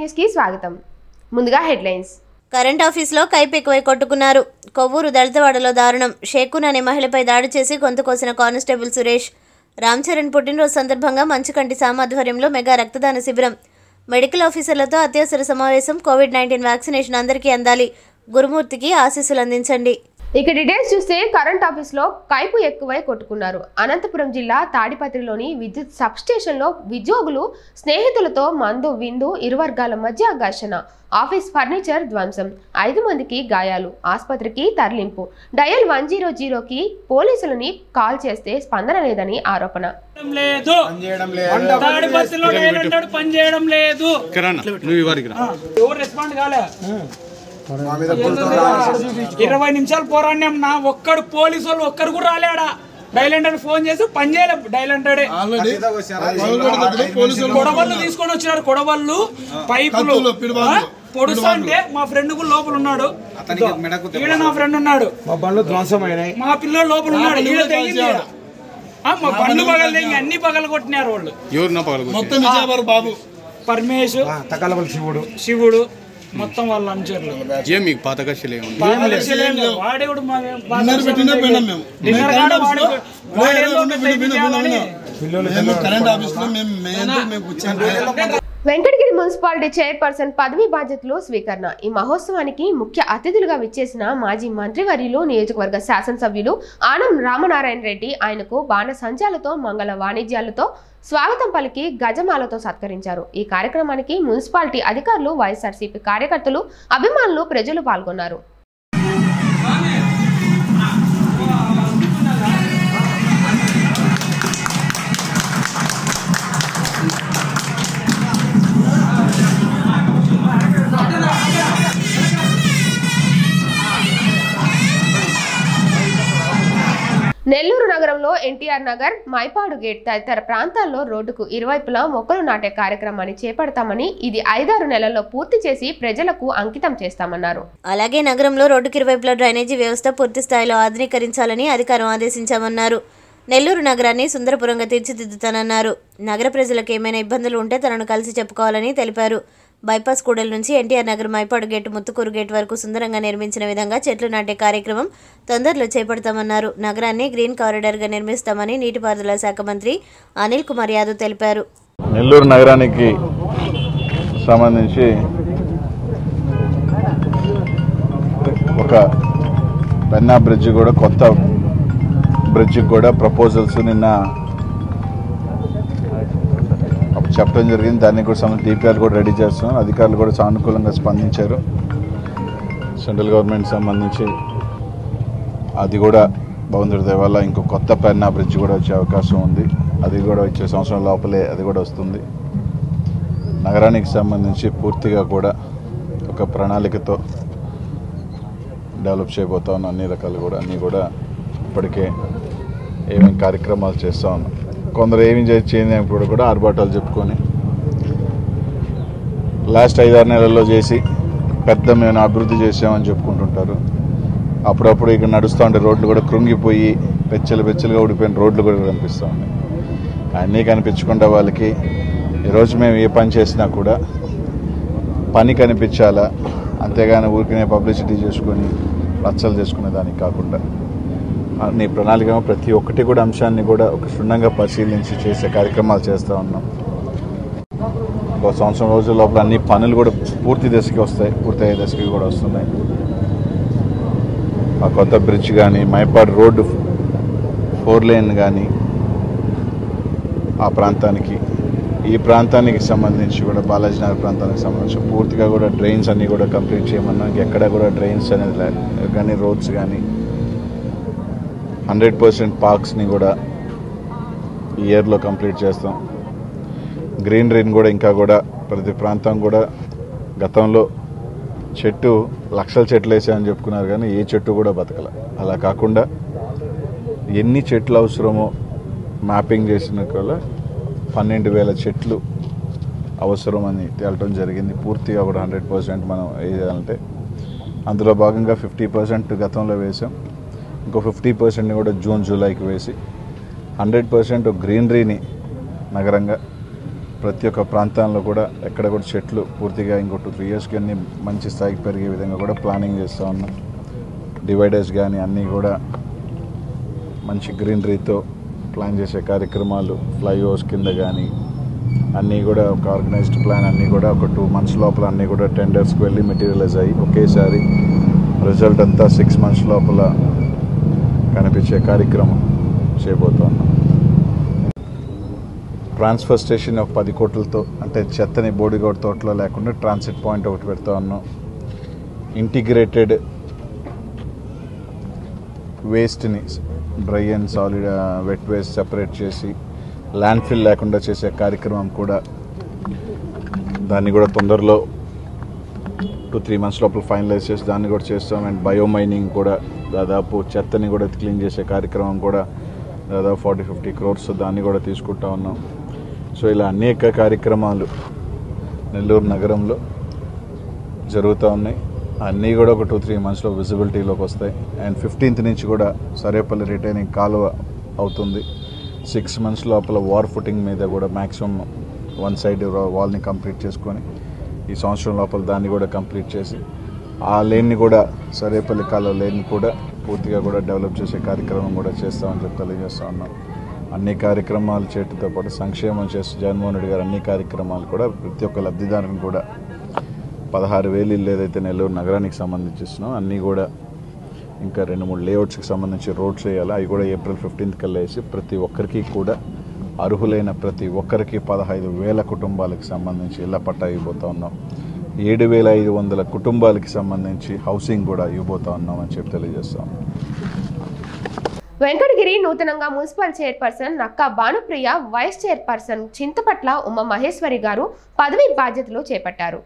న్యూస్కి స్వాగతం ముందుగా హెడ్లైన్స్ కరెంట్ ఆఫీస్లో కైపు ఎక్కువై కొట్టుకున్నారు కొవ్వూరు దళితవాడలో దారుణం షేకున్ అనే మహిళపై దాడి చేసి గొంతు కోసిన కానిస్టేబుల్ సురేష్ రామ్ చరణ్ పుట్టినరోజు సందర్భంగా మంచుకంటి సామాధ్వర్యంలో మెగా రక్తదాన శిబిరం మెడికల్ ఆఫీసర్లతో అత్యవసర సమావేశం కోవిడ్ నైన్టీన్ వ్యాక్సినేషన్ అందరికీ అందాలి గురుమూర్తికి ఆశీస్సులు అందించండి ఇక డీటెయిల్స్ చూస్తే కరెంట్ ఆఫీస్లో కైపు ఎక్కువై కొట్టుకున్నారు అనంతపురం జిల్లా తాడిపత్రిలోని విద్యుత్ సబ్స్టేషన్లో ఉద్యోగులు స్నేహితులతో మందు విందు ఇరు వర్గాల మధ్య ఘర్షణ ఆఫీస్ ఫర్నిచర్ ధ్వంసం ఐదు మందికి గాయాలు ఆసుపత్రికి తరలింపు డయల్ వన్ జీరో జీరోకి పోలీసులని కాల్ చేస్తే స్పందన లేదని ఆరోపణ చేయడం లేదు తాడిపత్రిలో నేనంటాడు పని చేయడం లేదు కిరాణా నువ్వు ఇవ్వరికి రా ఎవరు రెస్పాండ్ కాలే ఇరవై నిమిషాలు పోరాడినాం నా ఒక్కడు పోలీసు వాళ్ళు ఒక్కరు కూడా రాలేడా డైలంటర్ ఫోన్ చేసి పని చేయలే డైలంటడే కొడవళ్ళు తీసుకొని వచ్చినారు కొడవళ్ళు పైపులు ఆ, పొడుస్తా అంటే మా ఫ్రెండ్ కూడా లోపల ఉన్నాడు ఈడ నా ఫ్రెండ్ ఉన్నాడు మా బండ్లు ధ్వంసమైనాయి మా పిల్లోడు లోపల ఉన్నాడు ఈడ తెగింది ఈడ. ఆ, మా బండ్లు పగలు తెగి అన్ని పగలు కొట్టినారు వాళ్ళు ఎవరు నా పగలు మొత్తం విజయవాడ బాబు పరమేశ్ తకాలపల్లి శివుడు శివుడు మొత్తం వాళ్ళ అనుచరులు ఏం మీకు పాత కక్షలు ఏముంది వాడేవుడు మా డిన్నర్ పెట్టినా పోయినాం మేము డిన్నర్ కాడ వాడు లే, వాడేదో ఉండు, ఒక విను, విను, విను, చేయాలని. విను. మేము కరెంట్ ఆఫీస్ లో మేము మేము మేము కూర్చొని వెంకటగిరి మున్సిపాలిటీ చైర్పర్సన్ పదవి బాధ్యతలు స్వీకరణ ఈ మహోత్సవానికి ముఖ్య అతిథులుగా విచ్చేసిన మాజీ మంత్రివర్యులు నియోజకవర్గ శాసనసభ్యులు ఆనం రామనారాయణ రెడ్డి ఆయనకు బాణ సంచాలతో మంగళ వాణిజ్యాలతో స్వాగతం పలికి గజమాలతో సత్కరించారు ఈ కార్యక్రమానికి మున్సిపాలిటీ అధికారులు వైఎస్ఆర్సీపీ కార్యకర్తలు అభిమానులు ప్రజలు పాల్గొన్నారు నెల్లూరు నగరంలో ఎన్టీఆర్ నగర్ మైపాడు గేట్ తదితర ప్రాంతాల్లో రోడ్డుకు ఇరువైపులా మొక్కలు నాటే కార్యక్రమాన్ని చేపడతామని ఇది ఐదారు నెలల్లో పూర్తి చేసి ప్రజలకు అంకితం చేస్తామన్నారు అలాగే నగరంలో రోడ్డుకి ఇరువైపులా డ్రైనేజీ వ్యవస్థ పూర్తి స్థాయిలో ఆధునీకరించాలని అధికారం ఆదేశించామన్నారు నెల్లూరు నగరాన్ని సుందరపురంగా తీర్చిదిద్దుతానన్నారు నగర ప్రజలకు ఏమైనా ఇబ్బందులు ఉంటే తనను కలిసి చెప్పుకోవాలని తెలిపారు బైపాస్ కూడలి నుంచి NTR Nagar Mypadu gate Muthukur gate వరకు సుందరంగా నిర్మించిన విధంగా చెట్లు నాటే కార్యక్రమం తొందరలో చేపడతామన్నారు నగరాన్ని గ్రీన్ కారిడార్గా నిర్మిస్తామని నీటిపారుదల శాఖ మంత్రి అనిల్ కుమార్ యాదవ్ తెలిపారు నెల్లూరు నగరానికి సంబంధించి ఒక పెన్నా బ్రిడ్జ్ కూడా కొత్త బ్రిడ్జ్ కూడా ప్రపోజల్స్ నిన్న అప్పుడు చెప్పడం జరిగింది దాన్ని కూడా సంబంధించి డిపిఆర్ కూడా రెడీ చేస్తున్నాం అధికారులు కూడా సానుకూలంగా స్పందించారు సెంట్రల్ గవర్నమెంట్ సంబంధించి అది కూడా భగవంతుడి దయ వల్ల ఇంకో కొత్త పెన్నా బ్రిడ్జ్ కూడా వచ్చే అవకాశం ఉంది అది కూడా వచ్చే సంవత్సరం లోపలే అది కూడా వస్తుంది నగరానికి సంబంధించి పూర్తిగా కూడా ఒక ప్రణాళికతో డెవలప్ చేయబోతా ఉన్నాం అన్ని రకాలు కూడా అన్నీ కూడా ఇప్పటికే ఏమేమి కార్యక్రమాలు చేస్తూ ఉన్నాం కొందరు ఏమి చేయనప్పుడు కూడా ఆర్భాటాలు చెప్పుకొని లాస్ట్ ఐదారు నెలల్లో చేసి పెద్ద మేము అభివృద్ధి చేసామని చెప్పుకుంటుంటారు అప్పుడప్పుడు ఇక్కడ నడుస్తూ ఉంటే రోడ్లు కూడా కృంగిపోయి పెచ్చలు పెచ్చలుగా ఊడిపోయిన రోడ్లు కూడా కనిపిస్తూ ఉన్నాయి అన్నీ కనిపించకుండా వాళ్ళకి ఈరోజు మేము ఏ పని చేసినా కూడా పని కనిపించాలా అంతేగాని ఊరికనే పబ్లిసిటీ చేసుకొని రచ్చలు చేసుకునే దానికి కాకుండా నీ ప్రణాళిక ప్రతి ఒక్కటి కూడా అంశాన్ని కూడా ఒక క్షుణ్ణంగా పరిశీలించి చేసే కార్యక్రమాలు చేస్తూ ఉన్నాం ఒక సంవత్సరం రోజుల లోపల అన్ని పనులు కూడా పూర్తి దశకి వస్తాయి పూర్తి అయ్యే దశకి కూడా వస్తున్నాయి ఆ కొత్త బ్రిడ్జ్ కానీ మైపాడ్ రోడ్డు ఫోర్ లేన్ కానీ ఆ ప్రాంతానికి ఈ ప్రాంతానికి సంబంధించి కూడా బాలాజీ నగర్ ప్రాంతానికి సంబంధించి పూర్తిగా కూడా డ్రైన్స్ అన్నీ కూడా కంప్లీట్ చేయమన్నా ఎక్కడ కూడా డ్రైన్స్ అనేది లే- కానీ రోడ్స్ కానీ హండ్రెడ్ పర్సెంట్ పార్క్స్ని కూడా ఈ ఇయర్లో కంప్లీట్ చేస్తాం గ్రీనరీని కూడా ఇంకా కూడా ప్రతి ప్రాంతం కూడా గతంలో చెట్టు లక్షల చెట్లు వేసామని చెప్పుకున్నారు కానీ ఏ చెట్టు కూడా బతకల అలా కాకుండా ఎన్ని చెట్లు అవసరమో మ్యాపింగ్ చేసిన కల్లా పన్నెండు వేల చెట్లు అవసరం అని తేలటం జరిగింది పూర్తిగా కూడా హండ్రెడ్ పర్సెంట్ మనం వేయాలంటే అందులో భాగంగా ఫిఫ్టీ పర్సెంట్ గతంలో వేసాం ఇంకో ఫిఫ్టీ పర్సెంట్ని కూడా జూన్ జూలైకి వేసి హండ్రెడ్ పర్సెంట్ గ్రీనరీని నగరంగా ప్రతి ఒక్క ప్రాంతాల్లో కూడా ఎక్కడ కూడా చెట్లు పూర్తిగా ఇంకో టూ త్రీ ఇయర్స్కి అన్ని మంచి స్థాయికి పెరిగే విధంగా కూడా ప్లానింగ్ చేస్తూ ఉన్నాం డివైడర్స్ కానీ అన్నీ కూడా మంచి గ్రీనరీతో ప్లాన్ చేసే కార్యక్రమాలు ఫ్లైఓవర్స్ కింద కానీ అన్నీ కూడా ఒక ఆర్గనైజ్డ్ ప్లాన్ అన్నీ కూడా ఒక టూ మంత్స్ లోపల అన్నీ కూడా టెండర్స్కి వెళ్ళి మెటీరియలైజ్ అయ్యి ఒకేసారి రిజల్ట్ అంతా సిక్స్ మంత్స్ లోపల కనిపించే కార్యక్రమం చేయబోతున్నాం ట్రాన్స్ఫర్ స్టేషన్ ఒక పది కోట్లతో అంటే చెత్తని బోడిగోడ్ తోటలో లేకుండా ట్రాన్సిట్ పాయింట్ ఒకటి పెడతా ఉన్నాం ఇంటిగ్రేటెడ్ వేస్ట్ని dry and solid wet waste separate చేసి ల్యాండ్ ఫిల్ లేకుండా చేసే కార్యక్రమం కూడా దాన్ని కూడా తొందరలో టూ త్రీ మంత్స్ లోపల ఫైనలైజ్ చేసి దాన్ని కూడా చేస్తాం అండ్ బయోమైనింగ్ కూడా దాదాపు చెత్తని కూడా క్లీన్ చేసే కార్యక్రమం కూడా దాదాపు ఫార్టీ ఫిఫ్టీ క్రోర్స్ దాన్ని కూడా తీసుకుంటా ఉన్నాం సో ఇలా అనేక కార్యక్రమాలు నెల్లూరు నగరంలో జరుగుతూ ఉన్నాయి అన్నీ కూడా ఒక టూ త్రీ మంత్స్లో విజిబిలిటీలోకి వస్తాయి అండ్ ఫిఫ్టీన్త్ నుంచి కూడా సరేపల్లి రిటైనింగ్ కాలువ అవుతుంది సిక్స్ మంత్స్ లోపల వార్ ఫుటింగ్ మీద కూడా మ్యాక్సిమం వన్ సైడ్ వాల్ని కంప్లీట్ చేసుకొని ఈ సంవత్సరం లోపల దాన్ని కూడా కంప్లీట్ చేసి ఆ లేన్ని కూడా సరేపల్లి కాలువ లేన్ని కూడా పూర్తిగా కూడా డెవలప్ చేసే కార్యక్రమం కూడా చేస్తామని చెప్పి తెలియజేస్తా ఉన్నాం అన్ని కార్యక్రమాలు చేయడంతో పాటు సంక్షేమం చేస్తూ జగన్మోహన్ రెడ్డి గారు అన్ని కార్యక్రమాలు కూడా ప్రతి ఒక్క లబ్ధిదారుని కూడా పదహారు వేలు ఇల్లు ఏదైతే నెల్లూరు నగరానికి సంబంధించి ఇస్తున్నాం అన్నీ కూడా ఇంకా రెండు మూడు లేఅవుట్స్కి సంబంధించి రోడ్స్ వేయాలి అవి కూడా ఏప్రిల్ ఫిఫ్టీన్త్ కల్లా వేసి ప్రతి ఒక్కరికి కూడా అర్హులైన ప్రతి ఒక్కరికి పదహైదు వేల కుటుంబాలకు సంబంధించి ఇళ్ల పట్టా ఇవ్వబోతా ఉన్నాం ఏడు వేల ఐదు వందల కుటుంబాలకి సంబంధించి హౌసింగ్ కూడా ఇవ్వబోతా ఉన్నాం అని చెప్పి తెలియజేస్తాం వెంకటగిరి నూతనంగా municipal chairperson Nakka Bhanupriya vice chairperson Chintapatla Uma Maheswari garu పదవి బాధ్యతలు చేపట్టారు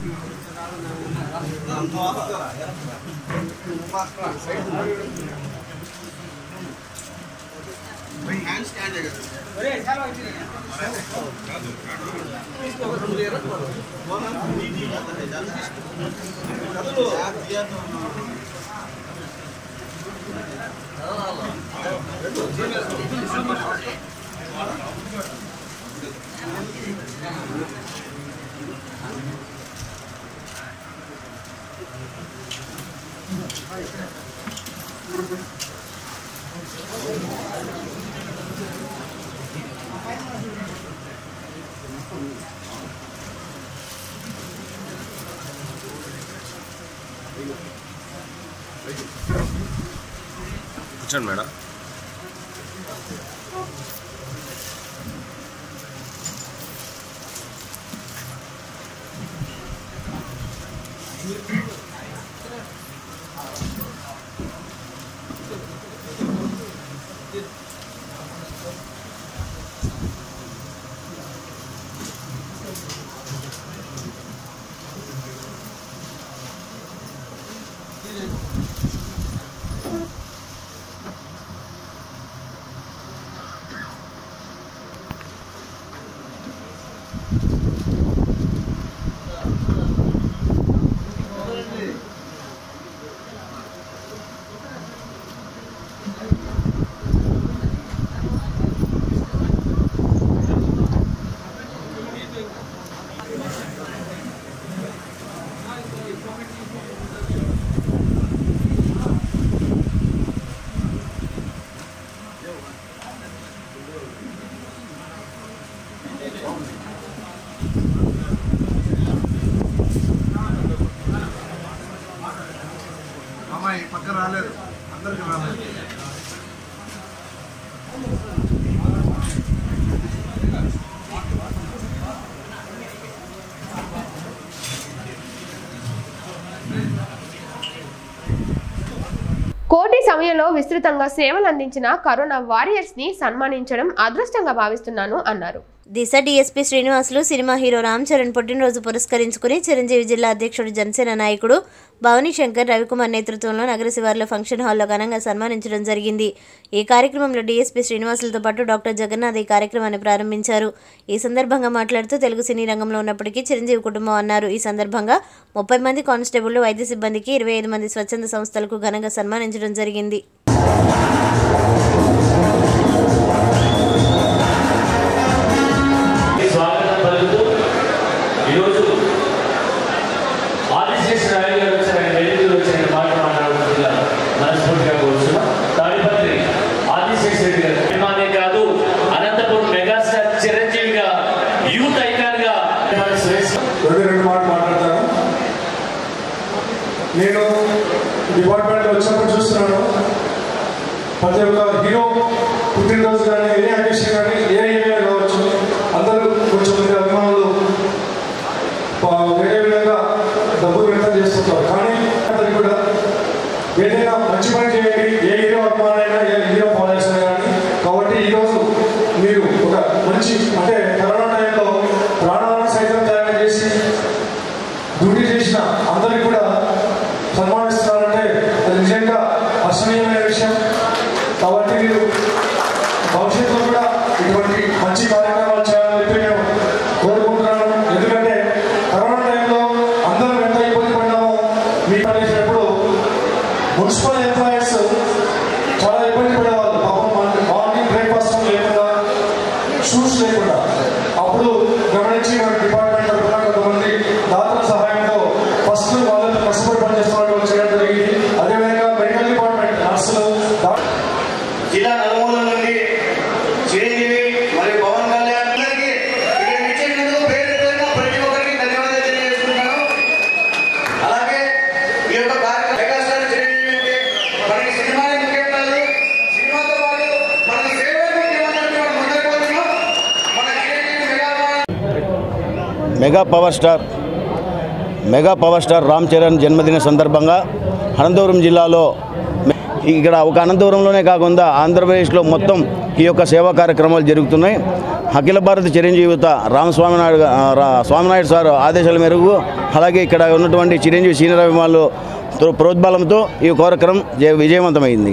కూర్చోండి మేడం అమ్మాయి పక్కన రాలేదు అందరికి రాలేదు కోటి సమయంలో విస్తృతంగా సేవలు అందించిన కరోనా వారియర్స్ ని సన్మానించడం అదృష్టంగా భావిస్తున్నాను అన్నారు Disha DSP Srinivasulu cinema hero Ram Charan పుట్టినరోజు పురస్కరించుకుని చిరంజీవి జిల్లా అధ్యక్షుడు జనసేన నాయకుడు భవానీ శంకర్ రవికుమార్ నేతృత్వంలో నగర శివార్ల ఫంక్షన్ హాల్లో ఘనంగా సన్మానించడం జరిగింది ఈ కార్యక్రమంలో డీఎస్పీ శ్రీనివాసులతో పాటు డాక్టర్ జగన్నాథ్ ఈ కార్యక్రమాన్ని ప్రారంభించారు ఈ సందర్భంగా మాట్లాడుతూ తెలుగు సినీ రంగంలో ఉన్నప్పటికీ చిరంజీవి కుటుంబం అన్నారు ఈ సందర్భంగా ముప్పై మంది కానిస్టేబుళ్లు వైద్య సిబ్బందికి ఇరవై ఐదు మంది స్వచ్ఛంద సంస్థలకు ఘనంగా సన్మానించడం జరిగింది స్వాగతం నేను డిపార్ట్మెంట్లో వచ్చినప్పుడు చూస్తున్నాను ప్రతి ఒక్క హీరో పుట్టినరోజు కానీ ఏ అకేషన్ కానీ ఏ ఈవెంట్ కావచ్చు అందరూ కొంచెం మంది అభిమానులు ప- వేరే విధంగా డబ్బులు వ్యక్తం చేస్తుంటారు కానీ అందరికి కూడా ఏదైనా మంచి పని చేయండి ఏ హీరో అభిమానైనా ఏ హీరో ఫాలోయర్స్ అయినా కానీ కాబట్టి ఈరోజు మీరు ఒక మంచి అంటే కరోనా టైంలో ప్రాణాలను సైతం త్యాగం చేసి డ్యూటీ చేసిన అందరికీ కూడా సన్మానిస్తున్నారంటే అది నిజంగా హర్షణీయమైన విషయం కాబట్టి మీరు భవిష్యత్తులో కూడా ఇటువంటి మంచి కార్యక్రమాలు చేయాలని చెప్పి నేను కోరుకుంటున్నాను ఎందుకంటే కరోనా టైంలో అందరం ఎంత ఇబ్బంది పడ్డామో మీ పనిచేసినప్పుడు మున్సిపల్ ఎంప్లాయీస్ చాలా ఇబ్బంది పడేవాళ్ళు పాపం మన- మార్నింగ్ బ్రేక్ఫాస్ట్ లేకుండా షూస్ లేకుండా అప్పుడు గమనించి మన డిపార్ట్మెంట్ తరఫున కొంతమంది దాతల సహాయంతో ఫస్ట్ వాళ్ళతో కష్టపడి పనిచేస్తున్న వాళ్ళు చేయడం జరిగింది అదేవిధంగా మెడికల్ డిపార్ట్మెంట్ నర్సులు డా- జిల్లా నలుమూలల నుండి చిరంజీవి మరియు పవన్ కళ్యాణ్ అందరికీ ఇక్కడ ఇచ్చేందుకు పేరు పేరున ప్రతి ఒక్కరికి ధన్యవాదాలు తెలియజేస్తున్నాను అలాగే ఈ యొక్క కార్యక్రమం మెగాస్టార్ చిరంజీవి అంటే మనకి సినిమానే ముఖ్యం కాదు సినిమాతో పాటు మనకి సేవ ముఖ్యమన్నట్టు మనం ముందుకు పోతున్నాం మన Chiranjeevi mega mega power star mega power star Ram Charan జన్మదిన సందర్భంగా అనంతపురం జిల్లాలో మె- ఇక్కడ ఒక అనంతపురంలోనే కాకుండా ఆంధ్రప్రదేశ్లో మొత్తం ఈ యొక్క సేవా కార్యక్రమాలు జరుగుతున్నాయి అఖిల భారత చిరంజీవిత రామస్వామినాయుడు గా- ఆ, రా- స్వామినాయుడు సార్ ఆదేశాల మేరకు అలాగే ఇక్కడ ఉన్నటువంటి చిరంజీవి సీనియర్ అభిమానులు తో- ప్రోద్బలంతో ఈ కార్యక్రమం జయ- విజయవంతమైంది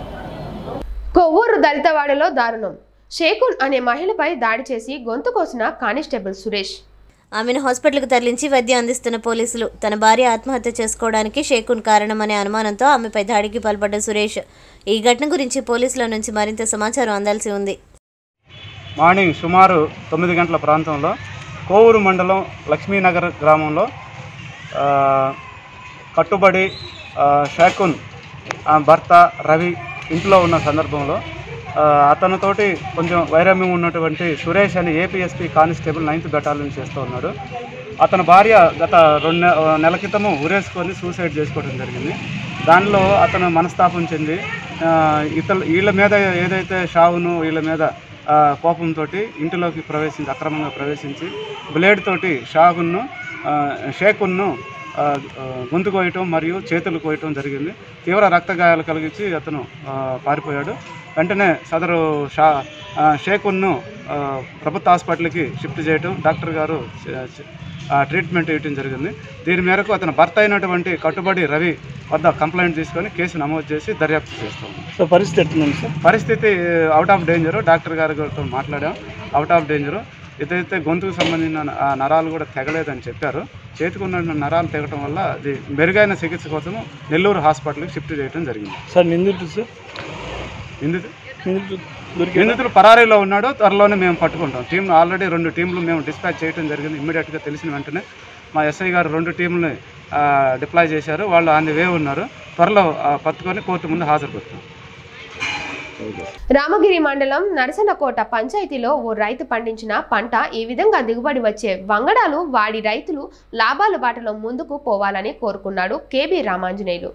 కొవ్వూరు దళితవాడలో దారుణం షేకున్ అనే మహిళపై దాడి చేసి గొంతు కోసిన కానిస్టేబుల్ సురేష్ ఆమెను హాస్పిటల్కు తరలించి వైద్యం అందిస్తున్న పోలీసులు తన భార్య ఆత్మహత్య చేసుకోవడానికి షేకున్ కారణమనే అనుమానంతో ఆమెపై దాడికి పాల్పడ్డ సురేష్ ఈ ఘటన గురించి పోలీసుల నుంచి మరింత సమాచారం అందాల్సి ఉంది మార్నింగ్ సుమారు తొమ్మిది గంటల ప్రాంతంలో కోవూరు మండలం లక్ష్మీనగర్ గ్రామంలో ఆ, కట్టుబడి ఆ, షాకున్ ఆ భర్త రవి ఇంట్లో ఉన్న సందర్భంలో ఆ, అతనితోటి కొంచెం వైరమ్యం ఉన్నటువంటి సురేష్ అని ఏపీఎస్పీ కానిస్టేబుల్ నైన్త్ బెటాలియన్ చేస్తూ ఉన్నాడు అతని భార్య గత రెండు నె- నెల క్రితము ఉరేసుకొని సూసైడ్ చేసుకోవడం జరిగింది దానిలో అతను మనస్తాపం చెంది ఆ, ఇతల వీళ్ళ మీద ఏదైతే షావును వీళ్ళ మీద ఆ, కోపంతో ఇంటిలోకి ప్రవేశించి అక్రమంగా ప్రవేశించి బ్లేడ్ తోటి షాహున్ను ఆ, షేకున్ను ఆ, ఆ, గొంతు కోయటం మరియు చేతులు కోయటం జరిగింది తీవ్ర రక్త గాయాలు కలిగించి అతను ఆ, పారిపోయాడు వెంటనే సదరు షా ఆ, షేకున్ను ఆ, ప్రభుత్వ హాస్పిటల్కి షిఫ్ట్ చేయటం డాక్టర్ గారు చ- చ- ఆ, ట్రీట్మెంట్ ఇవ్వటం జరిగింది దీని మేరకు అతని భర్త అయినటువంటి కట్టుబడి రవి వద్ద కంప్లైంట్ తీసుకొని కేసు నమోదు చేసి దర్యాప్తు చేస్తాం సో పరిస్థితి ఎట్లుంది సార్ పరిస్థితి అవుట్ ఆఫ్ డేంజర్ డాక్టర్ గారితో మాట్లాడాం అవుట్ ఆఫ్ డేంజర్ ఏదైతే గొంతుకు సంబంధించిన ఆ నరాలు కూడా తెగలేదని చెప్పారు చేతికి ఉన్న నరాలు తెగటం వల్ల అది మెరుగైన చికిత్స కోసం నెల్లూరు హాస్పిటల్కి షిఫ్ట్ చేయడం జరిగింది సార్ నిందితుడు సార్ నిందితు నిందితుడు దొరికి నిందితుడు పరారీలో ఉన్నాడు త్వరలోనే మేము పట్టుకుంటాం టీం ఆల్రెడీ రెండు టీంలు మేము డిస్పాచ్ చేయడం జరిగింది ఇమ్మీడియట్గా తెలిసిన వెంటనే మా ఎస్ఐ గారు రెండు టీంలని డిప్లాయ్ చేశారు వాళ్ళు ఆన్ ది వే ఉన్నారు త్వరలో ఆ, పట్టుకొని కోర్టు ముందు హాజరుపరుస్తాం రామగిరి మండలం నరసనకోట పంచాయతీలో ఓ రైతు పండించిన పంట ఈ విధంగా దిగుబడి వచ్చే వంగడాలు వాడి రైతులు లాభాల బాటలో ముందుకు పోవాలని కోరుకున్నాడు KB Ramanjaneyulu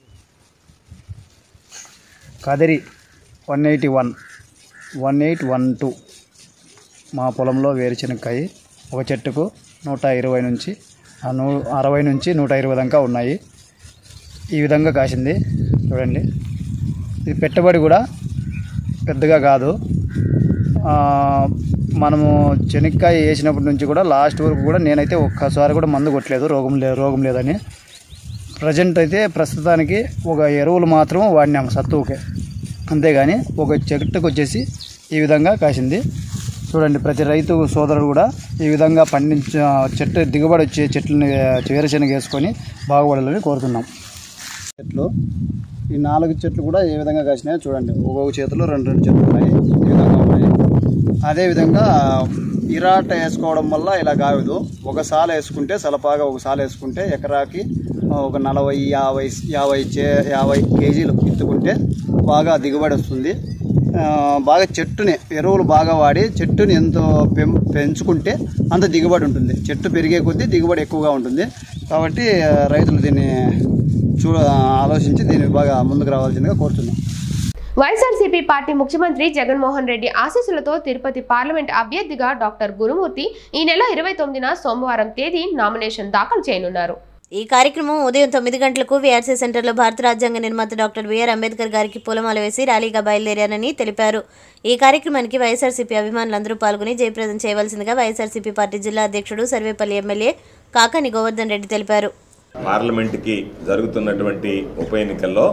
Kadiri one eighty one one eight one two మా పొలంలో వేరుశనక్కాయ ఒక చెట్టుకు నూట ఇరవై నుంచి ఆ నూ అరవై నుంచి నూట ఇరవై దాకా ఉన్నాయి ఈ విధంగా కాసింది చూడండి ఇది పెట్టుబడి కూడా పెద్దగా కాదు ఆ, మనము చెనక్కాయ వేసినప్పటి నుంచి కూడా లాస్ట్ వరకు కూడా నేనైతే ఒక్కసారి కూడా మందు కొట్టలేదు రోగం లే రోగం లేదని ప్రజెంట్ అయితే ప్రస్తుతానికి ఒక ఎరువులు మాత్రం వాడినాము సత్తువుకే అంతేగాని ఒక చెట్టుకు వచ్చేసి ఈ విధంగా కాసింది చూడండి ప్రతి రైతు సోదరుడు కూడా ఈ విధంగా పండించ చెట్టు దిగుబడి వచ్చే చెట్లని వేరుశనగ వేసుకొని బాగుపడాలని కోరుతున్నాం చెట్లు ఈ నాలుగు చెట్లు కూడా ఏ విధంగా కాసినాయో చూడండి ఒక్కొక్క చేతిలో రెండు రెండు చెట్లు ఉన్నాయి ఈ విధంగా ఉన్నాయి అదేవిధంగా ఇరాట వేసుకోవడం వల్ల ఇలా కావదు ఒక సాల వేసుకుంటే సలపాగా ఒక సాల వేసుకుంటే ఎకరాకి ఒక నలభై యాభై యాభై చే యాభై కేజీలు ఎత్తుకుంటే బాగా దిగుబడి వస్తుంది ఆ, బాగా చెట్టుని ఎరువులు బాగా వాడి చెట్టుని ఎంతో పెం పెంచుకుంటే అంత దిగుబడి ఉంటుంది చెట్టు పెరిగే కొద్దీ దిగుబడి ఎక్కువగా ఉంటుంది కాబట్టి ఆ, రైతులు దీన్ని చూడ ఆలోచించి దీన్ని బాగా ముందుకు రావాల్సిందిగా కోరుతున్నాం వైఎస్ఆర్సీపీ పార్టీ ముఖ్యమంత్రి జగన్మోహన్ రెడ్డి ఆశీస్సులతో తిరుపతి పార్లమెంట్ అభ్యర్థిగా డాక్టర్ గురుమూర్తి ఈ నెల ఇరవై తొమ్మిదిన సోమవారం తేదీ నామినేషన్ దాఖలు చేయనున్నారు ఈ కార్యక్రమం ఉదయం తొమ్మిది గంటలకు వీఆర్సీ సెంటర్లో భారత రాజ్యాంగ నిర్మాత డాక్టర్ బిఆర్ అంబేద్కర్ గారికి పూలమాల వేసి ర్యాలీగా బయలుదేరారని తెలిపారు ఈ కార్యక్రమానికి వైఎస్ఆర్సీపీ అభిమానులందరూ పాల్గొని జయప్రదం చేయవలసిందిగా వైఎస్ఆర్సీపీ పార్టీ జిల్లా అధ్యక్షుడు సర్వేపల్లి ఎమ్మెల్యే కాకాని గోవర్ధన్ రెడ్డి తెలిపారు పార్లమెంట్కి జరుగుతున్నటువంటి ఉప ఎన్నికల్లో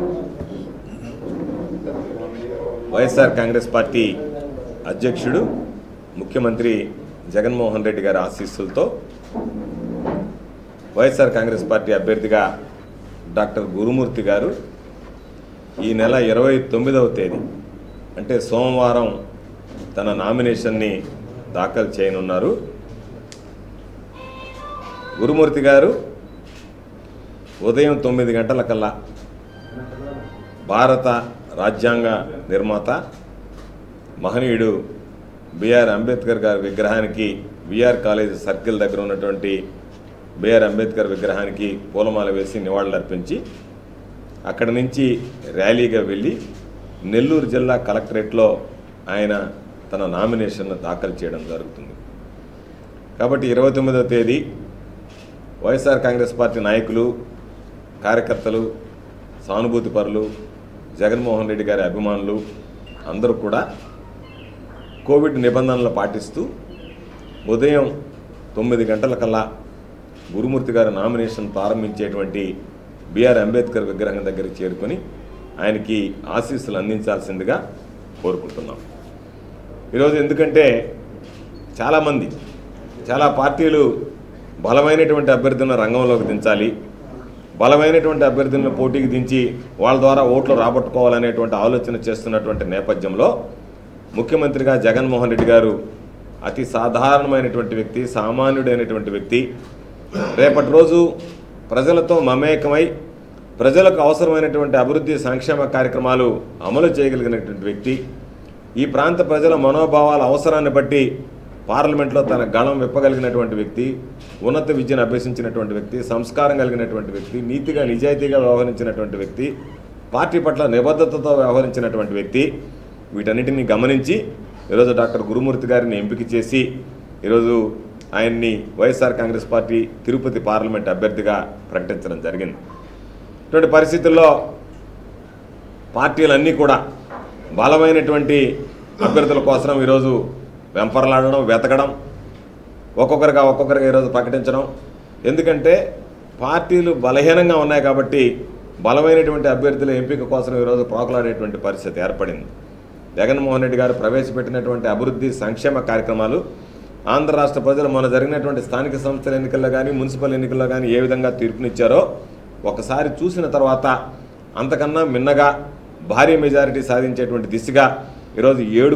వైఎస్ఆర్ కాంగ్రెస్ పార్టీ అధ్యక్షుడు ముఖ్యమంత్రి జగన్మోహన్ రెడ్డి గారి ఆశీస్సులతో వైఎస్ఆర్ కాంగ్రెస్ పార్టీ అభ్యర్థిగా డాక్టర్ గురుమూర్తి గారు ఈ నెల ఇరవై తొమ్మిదవ తేదీ అంటే సోమవారం తన నామినేషన్ని దాఖలు చేయనున్నారు గురుమూర్తి గారు ఉదయం తొమ్మిది గంటల కల్లా భారత రాజ్యాంగ నిర్మాత మహనీయుడు బిఆర్ అంబేద్కర్ గారి విగ్రహానికి బిఆర్ కాలేజ్ సర్కిల్ దగ్గర ఉన్నటువంటి బిఆర్ అంబేద్కర్ విగ్రహానికి పూలమాల వేసి నివాళులర్పించి అక్కడి నుంచి ర్యాలీగా వెళ్ళి నెల్లూరు జిల్లా కలెక్టరేట్లో ఆయన తన నామినేషన్ను దాఖలు చేయడం జరుగుతుంది కాబట్టి ఇరవై తొమ్మిదవ తేదీ వైఎస్ఆర్ కాంగ్రెస్ పార్టీ నాయకులు కార్యకర్తలు సానుభూతి పరులు జగన్మోహన్ రెడ్డి గారి అభిమానులు అందరూ కూడా కోవిడ్ నిబంధనలు పాటిస్తూ ఉదయం తొమ్మిది గంటల కల్లా గురుమూర్తి గారి నామినేషన్ ప్రారంభించేటువంటి బిఆర్ అంబేద్కర్ విగ్రహం దగ్గరికి చేరుకొని ఆయనకి ఆశీస్సులు అందించాల్సిందిగా కోరుకుంటున్నాం ఈరోజు ఎందుకంటే చాలామంది చాలా పార్టీలు బలమైనటువంటి అభ్యర్థులను రంగంలోకి దించాలి బలమైనటువంటి అభ్యర్థులను పోటీకి దించి వాళ్ళ ద్వారా ఓట్లు రాబట్టుకోవాలనేటువంటి ఆలోచన చేస్తున్నటువంటి నేపథ్యంలో ముఖ్యమంత్రిగా జగన్మోహన్ రెడ్డి గారు అతి సాధారణమైనటువంటి వ్యక్తి సామాన్యుడైనటువంటి వ్యక్తి రేపటి రోజు ప్రజలతో మమేకమై ప్రజలకు అవసరమైనటువంటి అభివృద్ధి సంక్షేమ కార్యక్రమాలు అమలు చేయగలిగినటువంటి వ్యక్తి ఈ ప్రాంత ప్రజల మనోభావాల అవసరాన్ని బట్టి పార్లమెంట్లో తన గళం విప్పగలిగినటువంటి వ్యక్తి ఉన్నత విద్యను అభ్యసించినటువంటి వ్యక్తి సంస్కారం కలిగినటువంటి వ్యక్తి నీతిగా నిజాయితీగా వ్యవహరించినటువంటి వ్యక్తి పార్టీ పట్ల నిబద్ధతతో వ్యవహరించినటువంటి వ్యక్తి వీటన్నిటిని గమనించి ఈరోజు డాక్టర్ గురుమూర్తి గారిని ఎంపిక చేసి ఈరోజు ఆయన్ని YSR Congress party Tirupati parliament అభ్యర్థిగా ప్రకటించడం జరిగింది ఇటువంటి పరిస్థితుల్లో పార్టీలన్నీ కూడా బలమైనటువంటి అభ్యర్థుల కోసం ఈరోజు వెంపర్లాడడం వెతకడం ఒక్కొక్కరిగా ఒక్కొక్కరిగా ఈరోజు ప్రకటించడం ఎందుకంటే పార్టీలు బలహీనంగా ఉన్నాయి కాబట్టి బలమైనటువంటి అభ్యర్థుల ఎంపిక కోసం ఈరోజు ప్రోకలాడేటువంటి పరిస్థితి ఏర్పడింది జగన్మోహన్ రెడ్డి గారు ప్రవేశపెట్టినటువంటి అభివృద్ధి సంక్షేమ కార్యక్రమాలు ఆంధ్ర రాష్ట్ర ప్రజలు మొన్న జరిగినటువంటి స్థానిక సంస్థల ఎన్నికల్లో కానీ మున్సిపల్ ఎన్నికల్లో కానీ ఏ విధంగా తీర్పునిచ్చారో ఒకసారి చూసిన తర్వాత అంతకన్నా మిన్నగా భారీ మెజారిటీ సాధించేటువంటి దిశగా ఈరోజు ఏడు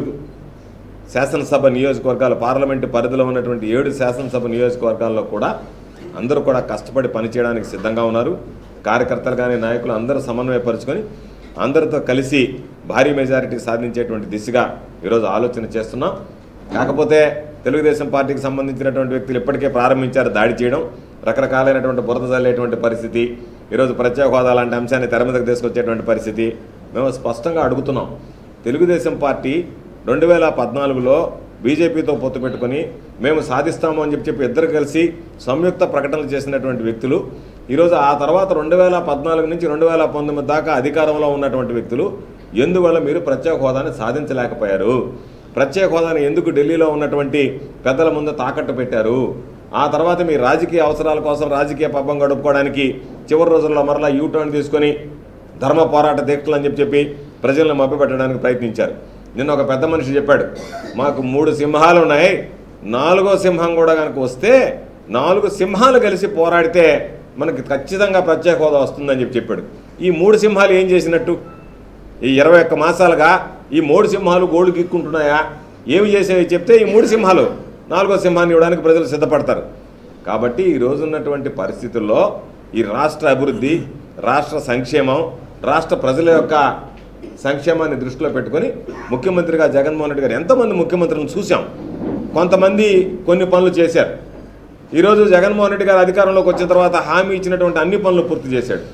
శాసనసభ నియోజకవర్గాలు పార్లమెంటు పరిధిలో ఉన్నటువంటి ఏడు శాసనసభ నియోజకవర్గాల్లో కూడా అందరూ కూడా కష్టపడి పనిచేయడానికి సిద్ధంగా ఉన్నారు కార్యకర్తలు కానీ నాయకులు అందరూ సమన్వయపరుచుకొని అందరితో కలిసి భారీ మెజారిటీ సాధించేటువంటి దిశగా ఈరోజు ఆలోచన చేస్తున్నాం కాకపోతే తెలుగుదేశం పార్టీకి సంబంధించినటువంటి వ్యక్తులు ఇప్పటికే ప్రారంభించారు దాడి చేయడం రకరకాలైనటువంటి బురద జల్లేటువంటి పరిస్థితి ఈరోజు ప్రత్యేక హోదా లాంటి అంశాన్ని తెర మీదకు తీసుకొచ్చేటువంటి పరిస్థితి మేము స్పష్టంగా అడుగుతున్నాం తెలుగుదేశం పార్టీ రెండు వేల పద్నాలుగులో బీజేపీతో పొత్తు పెట్టుకొని మేము సాధిస్తాము అని చెప్పి చెప్పి ఇద్దరు కలిసి సంయుక్త ప్రకటనలు చేసినటువంటి వ్యక్తులు ఈరోజు ఆ తర్వాత రెండు వేల పద్నాలుగు నుంచి రెండు వేల పంతొమ్మిది దాకా అధికారంలో ఉన్నటువంటి వ్యక్తులు ఎందువల్ల మీరు ప్రత్యేక హోదాని సాధించలేకపోయారు ప్రత్యేక హోదాని ఎందుకు ఢిల్లీలో ఉన్నటువంటి పెద్దల ముందు తాకట్టు పెట్టారు ఆ తర్వాత మీ రాజకీయ అవసరాల కోసం రాజకీయ పబ్బం గడుపుకోవడానికి చివరి రోజుల్లో మరలా యూటర్న్ తీసుకొని ధర్మ పోరాట దీక్షలు అని చెప్పి చెప్పి ప్రజలను మభ్యపెట్టడానికి ప్రయత్నించారు నిన్న ఒక పెద్ద మనిషి చెప్పాడు మాకు మూడు సింహాలు ఉన్నాయి నాలుగో సింహం కూడా కనుక వస్తే నాలుగు సింహాలు కలిసి పోరాడితే మనకి ఖచ్చితంగా ప్రత్యేక హోదా వస్తుందని చెప్పి చెప్పాడు ఈ మూడు సింహాలు ఏం చేసినట్టు ఈ ఇరవై ఒక్క మాసాలుగా ఈ మూడు సింహాలు గోళ్ళు గిక్కుంటున్నాయా ఏమి చేసేవి చెప్తే ఈ మూడు సింహాలు నాలుగో సింహాన్ని ఇవ్వడానికి ప్రజలు సిద్ధపడతారు కాబట్టి ఈ రోజున్నటువంటి పరిస్థితుల్లో ఈ రాష్ట్ర అభివృద్ధి రాష్ట్ర సంక్షేమం రాష్ట్ర ప్రజల యొక్క సంక్షేమాన్ని దృష్టిలో పెట్టుకొని ముఖ్యమంత్రిగా జగన్మోహన్ రెడ్డి గారు ఎంతమంది ముఖ్యమంత్రులను చూసాం కొంతమంది కొన్ని పనులు చేశారు ఈరోజు జగన్మోహన్ రెడ్డి గారు అధికారంలోకి వచ్చిన తర్వాత హామీ ఇచ్చినటువంటి అన్ని పనులు పూర్తి చేశాడు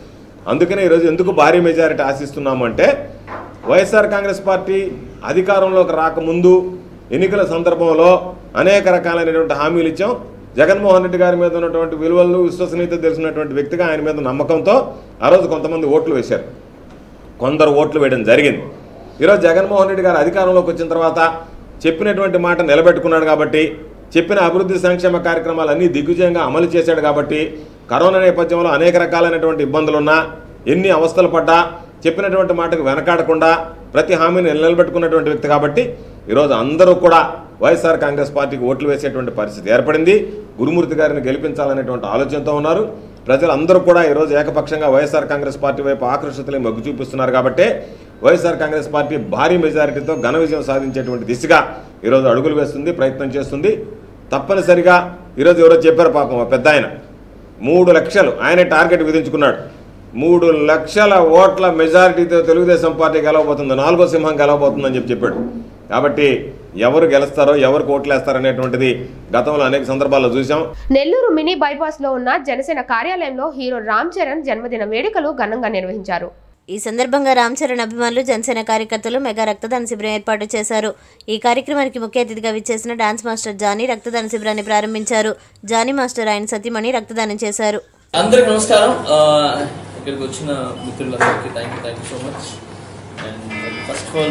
అందుకనే ఈరోజు ఎందుకు భారీ మెజారిటీ ఆశిస్తున్నామంటే వైఎస్ఆర్ కాంగ్రెస్ పార్టీ అధికారంలోకి రాకముందు ఎన్నికల సందర్భంలో అనేక రకాలైనటువంటి హామీలు ఇచ్చాం జగన్మోహన్ రెడ్డి గారి మీద ఉన్నటువంటి విలువలను విశ్వసనీయత తెలిసినటువంటి వ్యక్తిగా ఆయన మీద నమ్మకంతో ఆ రోజు కొంతమంది ఓట్లు వేశారు కొందరు ఓట్లు వేయడం జరిగింది ఈరోజు జగన్మోహన్ రెడ్డి గారు అధికారంలోకి వచ్చిన తర్వాత చెప్పినటువంటి మాట నిలబెట్టుకున్నాడు కాబట్టి చెప్పిన అభివృద్ధి సంక్షేమ కార్యక్రమాలన్నీ దిగ్విజయంగా అమలు చేశాడు కాబట్టి కరోనా నేపథ్యంలో అనేక రకాలైనటువంటి ఇబ్బందులున్నా ఎన్ని అవస్థలు పడ్డా చెప్పినటువంటి మాటకు వెనకాడకుండా ప్రతి హామీని నిలబెట్టుకున్నటువంటి వ్యక్తి కాబట్టి ఈరోజు అందరూ కూడా వైఎస్ఆర్ కాంగ్రెస్ పార్టీకి ఓట్లు వేసేటువంటి పరిస్థితి ఏర్పడింది గురుమూర్తి గారిని గెలిపించాలనేటువంటి ఆలోచనతో ఉన్నారు ప్రజలందరూ కూడా ఈరోజు ఏకపక్షంగా వైఎస్ఆర్ కాంగ్రెస్ పార్టీ వైపు ఆకర్షితులై మొగ్గు చూపిస్తున్నారు కాబట్టి వైఎస్ఆర్ కాంగ్రెస్ పార్టీ భారీ మెజారిటీతో ఘన విజయం సాధించేటువంటి దిశగా ఈరోజు అడుగులు వేస్తుంది ప్రయత్నం చేస్తుంది తప్పనిసరిగా ఈరోజు ఎవరో చెప్పారు పాపం ఆ పెద్ద ఆయన మూడు లక్షలు ఆయనే టార్గెట్ విధించుకున్నాడు మూడు లక్షల ఓట్ల మెజారిటీతో తెలుగుదేశం పార్టీ గెలవబోతుంది నాలుగో సింహం గెలవబోతుందని చెప్పి చెప్పాడు కాబట్టి ఎవరు గెలుస్తారో ఎవరికి ఓట్లేస్తారో అనేటువంటిది గతంలో అనేక సందర్భాల్లో చూసాం నెల్లూరు మినీ బైపాస్ లో ఉన్న జనసేన కార్యాలయంలో హీరో రామ్ చరణ్ జన్మదిన వేడుకలు ఘనంగా నిర్వహించారు ఈ సందర్భంగా రామ్ చరణ్ అభిమానులు జనసేన కార్యకర్తలు మెగా రక్తదాన శిబిరం ఏర్పాటు చేశారు ఈ కార్యక్రమానికి ముఖ్య అతిథిగా విచ్చేసిన డాన్స్ మాస్టర్ జానీ రక్తదాన శిబిరాన్ని ప్రారంభించారు జానీ మాస్టర్ ఆయన సతీమణి రక్తదానం చేశారు అందరికి నమస్కారం ఆ, ఇక్కడికి వచ్చిన మిత్రులందరికీ thank you thank you so much and first of all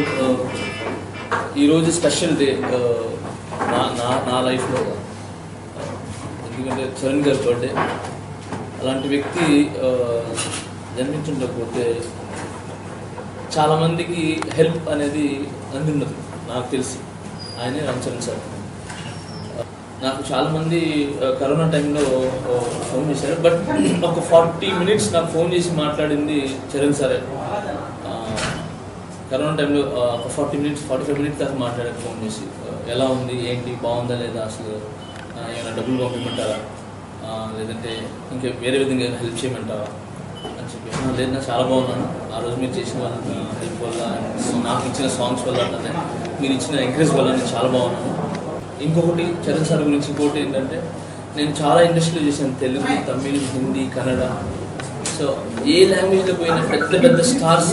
ఈరోజు స్పెషల్ డే నా నా నా లైఫ్లో ఎందుకంటే చరణ్ గారి బర్త్డే అలాంటి వ్యక్తి ఆ, జన్మించుండకపోతే చాలామందికి హెల్ప్ అనేది అందిండదు నాకు తెలిసి ఆయనే రామ్ చరణ్ సార్ నాకు చాలామంది ఆ, కరోనా టైంలో ఆ, ఫోన్ చేశారు బట్ ఒక ఫార్టీ మినిట్స్ నాకు ఫోన్ చేసి మాట్లాడింది చరణ్ సారే ఆ, కరోనా టైంలో ఆ, ఒక forty minutes forty five minutes దాకా మాట్లాడారు ఫోన్ చేసి ఆ, ఎలా ఉంది ఏంటి బాగుందా లేదా అసలు ఆ, ఏమైనా డబ్బులు పంపించమంటారా ఆ, లేదంటే ఇంకా వేరే విధంగా ఏమైనా హెల్ప్ చేయమంటారా అని చెప్పి "ఆ, లేదు నాకు చాలా బాగున్నాను ఆ రోజు మీరు చేసిన వాళ్ళ హెల్ప్ వల్ల and నాకు ఇచ్చిన సాంగ్స్ వల్ల అంటే మీరు ఇచ్చిన ఎంకరేజ్ వల్ల నేను చాలా బాగున్నాను ఇంకొకటి చరణ్ సార్ గురించి ఇంకొకటి ఏంటంటే నేను చాలా ఇండస్ట్రీలో చేశాను తెలుగు తమిళ్ హిందీ కన్నడ సో ఏ లాంగ్వేజ్లో పోయిన పెద్ద పెద్ద స్టార్స్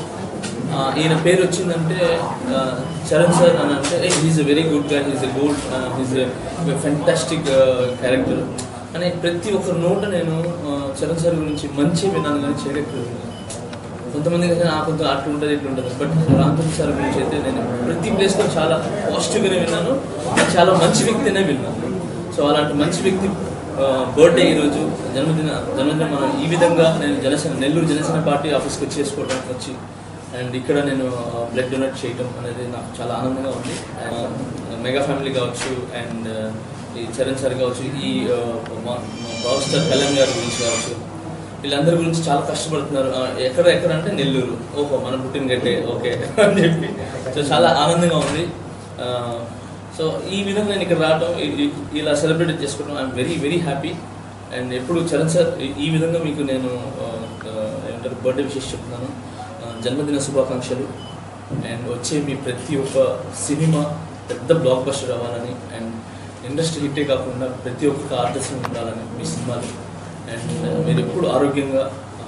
ఈయన పేరు వచ్చిందంటే ఆ, చరణ్ సార్ అని అంటే హీఈస్ ఎ వెరీ గుడ్ గా he's a good he's a fantastic character అని ప్రతి ఒక్క నోట నేను ఆ, చరణ్ సార్ గురించి మంచి విన్నాను కానీ చెడు కొంతమంది అయితే నాకు కొంత అట్లా ఉంటుంది ఇట్లా ఉంటుంది బట్ రాంతన్ సార్ గురించి అయితే నేను ప్రతి ప్లేస్లో చాలా పాజిటివ్గానే విన్నాను and చాలా మంచి వ్యక్తినే విన్నాను సో అలాంటి మంచి వ్యక్తి బర్త్డే ఈరోజు జన్మదిన జన్మదినం మనం ఈ విధంగా నేను జనసేన నెల్లూరు జనసేన పార్టీ ఆఫీస్కి వచ్చి చేసుకోవడానికి వచ్చి అండ్ ఇక్కడ నేను బ్లడ్ డొనేట్ చేయడం అనేది నాకు చాలా ఆనందంగా ఉంది మెగా ఫ్యామిలీ కావచ్చు అండ్ ఈ చరణ్ సార్ కావచ్చు ఈ మా పవర్ స్టార్ కళ్యాణ్ గారి గురించి కావచ్చు వీళ్ళందరి గురించి చాలా కష్టపడుతున్నారు ఆ, ఎక్కడ ఎక్కడ అంటే నెల్లూరు ఓహో మన పుట్టిన గట్టే ఓకే అని చెప్పి సో చాలా ఆనందంగా ఉంది ఆ, సో ఈ విధంగా నేను ఇక్కడ రావడం ఇ- ఇ- ఇలా సెలబ్రేట్ చేసుకోవడం I'm very very happy and ఎప్పుడు చరణ్ సార్ ఈ- ఈ విధంగా మీకు నేను ఆ, ఆ, ఏమంటారు బర్త్డే విషెస్ చెప్తున్నాను ఆ, జన్మదిన శుభాకాంక్షలు అండ్ వచ్చే మీ ప్రతి ఒక్క సినిమా పెద్ద బ్లాక్ బస్టర్ అవ్వాలని అండ్ ఇండస్ట్రీ హిట్టే కాకుండా ప్రతి ఒక్క ఆర్టిస్ట్ ఉండాలని మీ సినిమాలు అండ్ మీరు ఎప్పుడు ఆరోగ్యంగా ఆ,